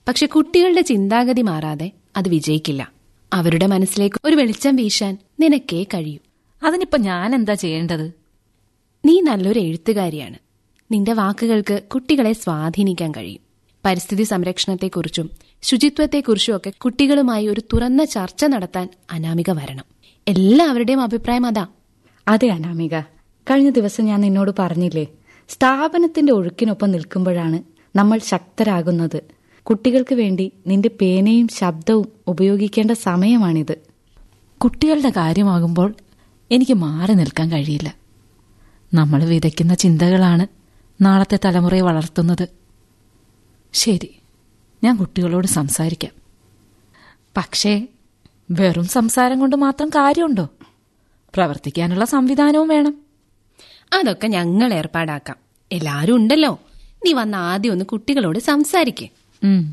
പക്ഷെ കുട്ടികളുടെ ചിന്താഗതി മാറാതെ അത് വിജയിക്കില്ല അവരുടെ മനസ്സിലേക്ക് ഒരു വെളിച്ചം വീശാൻ നിനക്കേ കഴിയൂ അതിനിപ്പോ ഞാൻ എന്താ ചെയ്യേണ്ടത് നീ നല്ലൊരു എഴുത്തുകാരിയാണ് നിന്റെ വാക്കുകൾക്ക് കുട്ടികളെ സ്വാധീനിക്കാൻ കഴിയും പരിസ്ഥിതി സംരക്ഷണത്തെക്കുറിച്ചും ശുചിത്വത്തെക്കുറിച്ചും ഒക്കെ കുട്ടികളുമായി ഒരു തുറന്ന ചർച്ച നടത്താൻ അനാമിക വരണം എല്ലാവരുടെയും അഭിപ്രായം അതാ അതെ അനാമിക കഴിഞ്ഞ ദിവസം ഞാൻ നിന്നോട് പറഞ്ഞില്ലേ സ്ഥാപനത്തിന്റെ ഒഴുക്കിനൊപ്പം നിൽക്കുമ്പോഴാണ് നമ്മൾ ശക്തരാകുന്നത് കുട്ടികൾക്ക് വേണ്ടി നിന്റെ പേനയും ശബ്ദവും ഉപയോഗിക്കേണ്ട സമയമാണിത് കുട്ടികളുടെ കാര്യമാകുമ്പോൾ എനിക്ക് മാറി നിൽക്കാൻ കഴിയില്ല നമ്മൾ വിതയ്ക്കുന്ന ചിന്തകളാണ് നാളത്തെ തലമുറയെ വളർത്തുന്നത് ശരി ഞാൻ കുട്ടികളോട് സംസാരിക്കാം പക്ഷേ വെറും സംസാരം കൊണ്ട് മാത്രം കാര്യമുണ്ടോ പ്രവർത്തിക്കാനുള്ള സംവിധാനവും വേണം അതൊക്കെ ഞങ്ങൾ ഏർപ്പാടാക്കാം എല്ലാരും ഉണ്ടല്ലോ നീ വന്ന ആദ്യം ഒന്ന് കുട്ടികളോട് സംസാരിക്കേ ഉം.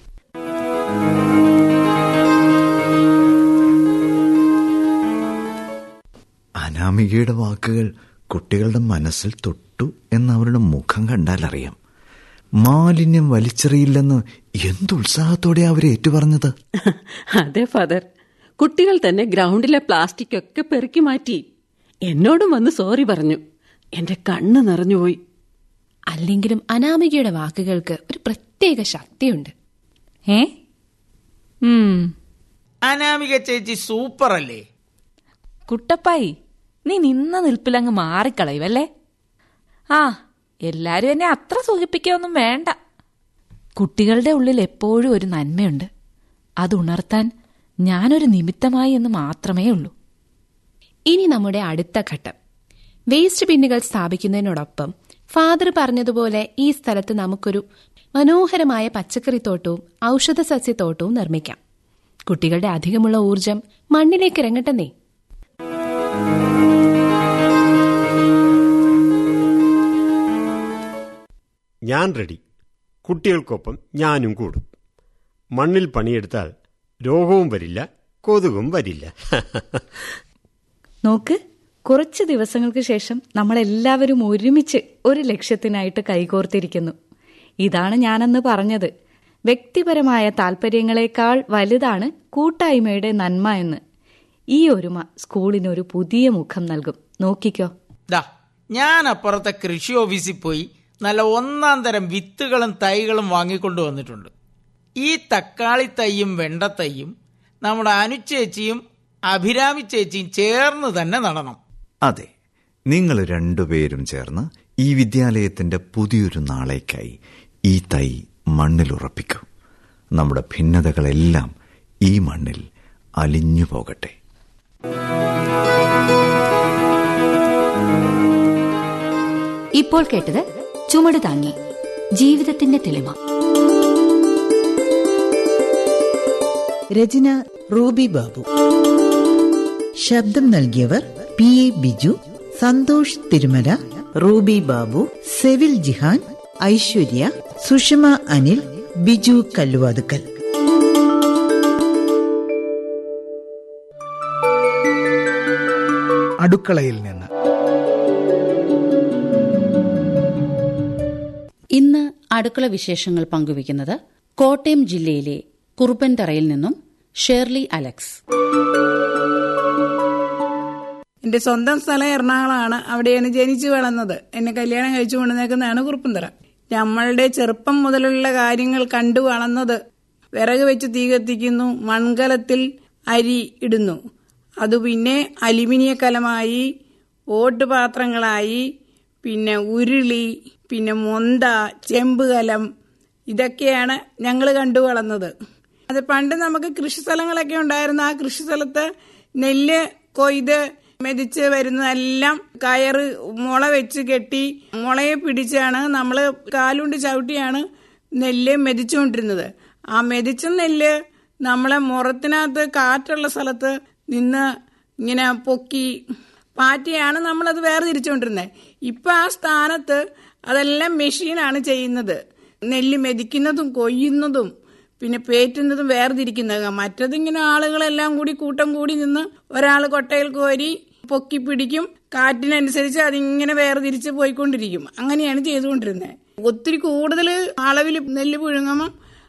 അനാമികയുടെ വാക്കുകൾ കുട്ടികളുടെ മനസ്സിൽ തൊട്ടു എന്ന് അവരുടെ മുഖം കണ്ടാൽ അറിയാം മാലിന്യം വലിച്ചെറിയില്ലെന്ന് എന്തുത്സാഹത്തോടെ അവർ ഏറ്റുപറഞ്ഞത് അതെ ഫാദർ കുട്ടികൾ തന്നെ ഗ്രൗണ്ടിലെ പ്ലാസ്റ്റിക് ഒക്കെ പെറുക്കി മാറ്റി എന്നോടും വന്ന് സോറി പറഞ്ഞു എന്റെ കണ്ണ് നിറഞ്ഞുപോയി അല്ലെങ്കിലും അനാമികയുടെ വാക്കുകൾക്ക് ഒരു പ്രത്യേക ശക്തിയുണ്ട് ഏ ഉം അനാമിക ചേച്ചി സൂപ്പർ അല്ലേ കുട്ടപ്പായി നീ നിന്ന നിൽപ്പിലങ്ങ് മാറിക്കളയുമല്ലേ ആ എല്ലാരും എന്നെ അത്ര സൂചിപ്പിക്കൊന്നും വേണ്ട കുട്ടികളുടെ ഉള്ളിൽ എപ്പോഴും ഒരു നന്മയുണ്ട് അത് ഉണർത്താൻ ഞാനൊരു നിമിത്തമായി എന്ന് മാത്രമേ ഉള്ളൂ ഇനി നമ്മുടെ അടുത്ത ഘട്ടം വേസ്റ്റ് ബിന്നുകൾ സ്ഥാപിക്കുന്നതിനോടൊപ്പം ഫാദർ പറഞ്ഞതുപോലെ ഈ സ്ഥലത്ത് നമുക്കൊരു മനോഹരമായ പച്ചക്കറിത്തോട്ടവും ഔഷധ സസ്യത്തോട്ടവും നിർമ്മിക്കാം കുട്ടികളുടെ അധികമുള്ള ഊർജം മണ്ണിലേക്ക് ഇറങ്ങട്ടെന്നേ ഞാൻ റെഡി കുട്ടികൾക്കൊപ്പം ഞാനും കൂടും മണ്ണിൽ പണിയെടുത്താൽ രോഗവും വരില്ല കൊതുകും വരില്ല നോക്ക് കുറച്ച് ദിവസങ്ങൾക്ക് ശേഷം നമ്മളെല്ലാവരും ഒരുമിച്ച് ഒരു ലക്ഷ്യത്തിനായിട്ട് കൈകോർത്തിരിക്കുന്നു ഇതാണ് ഞാനന്ന് പറഞ്ഞത് വ്യക്തിപരമായ താൽപ്പര്യങ്ങളെക്കാൾ വലുതാണ് കൂട്ടായ്മയുടെ നന്മ എന്ന് ഈ ഒരുമ സ്കൂളിനൊരു പുതിയ മുഖം നൽകും നോക്കിക്കോ ദാ ഞാൻ അപ്പുറത്തെ കൃഷി ഓഫീസിൽ പോയി നല്ല ഒന്നാം തരം വിത്തുകളും തൈകളും വാങ്ങിക്കൊണ്ടു വന്നിട്ടുണ്ട് ഈ തക്കാളി തൈയും വെണ്ടത്തൈയും നമ്മുടെ അനുചേച്ചിയും അഭിരാമി ചേച്ചിയും ചേർന്ന് തന്നെ നടണം അതെ നിങ്ങൾ രണ്ടുപേരും ചേർന്ന് ഈ വിദ്യാലയത്തിന്റെ പുതിയൊരു നാളേക്കായി ഈ തൈ മണ്ണിൽ ഉറപ്പിക്കൂ നമ്മുടെ ഭിന്നതകളെല്ലാം ഈ മണ്ണിൽ അലിഞ്ഞു പോകട്ടെ ഇപ്പോൾ കേട്ടത് ചുമട് താങ്ങി ജീവിതത്തിന്റെ തെളിമ രചന റൂബി ബാബു ശബ്ദം നൽകിയവർ പി എ ബിജു സന്തോഷ് തിരുമല റൂബി ബാബു സെവിൽ ജിഹാൻ ഐശ്വര്യ സുഷമ അനിൽ ബിജു കല്ലുവാതുക്കൽ അടുക്കളയിൽ നിന്ന് ഇന്ന് അടുക്കള വിശേഷങ്ങൾ പങ്കുവയ്ക്കുന്നത് കോട്ടയം ജില്ലയിലെ കുറുപ്പൻതറയിൽ നിന്നും ഷേർലി അലക്സ് എന്റെ സ്വന്തം സ്ഥലം എറണാകുളമാണ് അവിടെയാണ് ജനിച്ചു വളർന്നത് എന്നെ കല്യാണം കഴിച്ചു കൊണ്ടുവന്നേക്കുന്നതാണ് കുറുപ്പന്തറ നമ്മളുടെ ചെറുപ്പം മുതലുള്ള കാര്യങ്ങൾ കണ്ടു വളർന്നത് വിറക് വെച്ച് തീ കത്തിക്കുന്നു മൺകലത്തിൽ അരി ഇടുന്നു അത് പിന്നെ അലുമിനിയ കലമായി ഓട്ടുപാത്രങ്ങളായി പിന്നെ ഉരുളി പിന്നെ മൊന്ത ചെമ്പ് കലം ഇതൊക്കെയാണ് ഞങ്ങൾ കണ്ടു വളർന്നത് അത് പണ്ട് നമുക്ക് കൃഷി സ്ഥലങ്ങളൊക്കെ ഉണ്ടായിരുന്നു ആ കൃഷി സ്ഥലത്ത് നെല്ല് കൊയ്ത് മെതിച്ച് വരുന്നതെല്ലാം കയറ് മുള വെച്ച് കെട്ടി മുളയെ പിടിച്ചാണ് നമ്മൾ കാലുകൊണ്ട് ചവിട്ടിയാണ് നെല്ല് മെതിച്ചുകൊണ്ടിരുന്നത് ആ മെതിച്ച നെല്ല് നമ്മളെ മുറത്തിനകത്ത് കാറ്റുള്ള സ്ഥലത്ത് നിന്ന് ഇങ്ങനെ പൊക്കി പാറ്റിയാണ് നമ്മളത് വേർതിരിച്ചുകൊണ്ടിരുന്നത് ഇപ്പൊ ആ സ്ഥാനത്ത് അതെല്ലാം മെഷീനാണ് ചെയ്യുന്നത് നെല്ല് മെതിക്കുന്നതും കൊയ്യുന്നതും പിന്നെ പേറ്റുന്നതും വേർതിരിക്കുന്നത് മറ്റതിങ്ങനെ ആളുകളെല്ലാം കൂടി കൂട്ടം കൂടി നിന്ന് ഒരാൾ കൊട്ടയിൽ കോരി പൊക്കി പിടിക്കും കാറ്റിനനുസരിച്ച് അതിങ്ങനെ വേർതിരിച്ച് പോയിക്കൊണ്ടിരിക്കും അങ്ങനെയാണ് ചെയ്തുകൊണ്ടിരുന്നത് ഒത്തിരി കൂടുതൽ അളവിൽ നെല്ല് പുഴുങ്ങുമ്പം